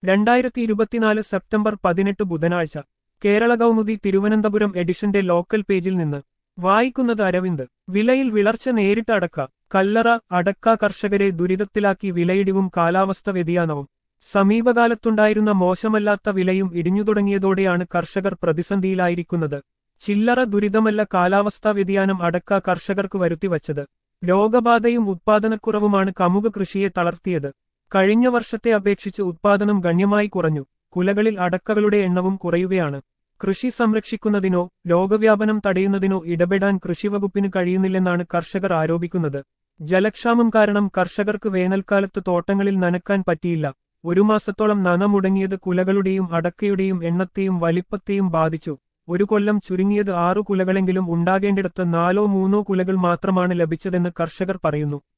രണ്ടായിരത്തി ഇരുപത്തിനാല് സെപ്റ്റംബർ പതിനെട്ട് ബുധനാഴ്ച കേരള കൗമുദി തിരുവനന്തപുരം എഡിഷന്റെ ലോക്കൽ പേജിൽ നിന്ന് വായിക്കുന്നത് അരവിന്ദ് വിലയിൽ വിളർച്ച നേരിട്ട് അടക്ക കല്ലറ അടക്ക കർഷകരെ ദുരിതത്തിലാക്കി വിലയിടിവും കാലാവസ്ഥ വ്യതിയാനവും സമീപകാലത്തുണ്ടായിരുന്ന മോശമല്ലാത്ത വിലയും ഇടിഞ്ഞു തുടങ്ങിയതോടെയാണ് കർഷകർ പ്രതിസന്ധിയിലായിരിക്കുന്നത് ചില്ലറ ദുരിതമല്ല കാലാവസ്ഥാ വ്യതിയാനം അടക്ക കർഷകർക്ക് വരുത്തിവച്ചത് രോഗബാധയും ഉത്പാദനക്കുറവുമാണ് കമുക കൃഷിയെ തളർത്തിയത് കഴിഞ്ഞ വർഷത്തെ അപേക്ഷിച്ച് ഉത്പാദനം ഗണ്യമായി കുറഞ്ഞു കുലകളിൽ അടക്കകളുടെ എണ്ണവും കുറയുകയാണ് കൃഷി സംരക്ഷിക്കുന്നതിനോ രോഗവ്യാപനം തടയുന്നതിനോ ഇടപെടാൻ കൃഷിവകുപ്പിന് കഴിയുന്നില്ലെന്നാണ് കർഷകർ ആരോപിക്കുന്നത് ജലക്ഷാമം കാരണം കർഷകർക്ക് വേനൽക്കാലത്ത് തോട്ടങ്ങളിൽ നനക്കാൻ പറ്റിയില്ല ഒരു മാസത്തോളം നന മുടങ്ങിയത് കുലകളുടെയും അടക്കയുടെയും എണ്ണത്തെയും വലിപ്പത്തെയും ബാധിച്ചു ഒരു കൊല്ലം ചുരുങ്ങിയത് ആറു കുലകളെങ്കിലും ഉണ്ടാകേണ്ടിടത്ത് നാലോ മൂന്നോ കുലകൾ മാത്രമാണ് ലഭിച്ചതെന്ന് കർഷകർ പറയുന്നു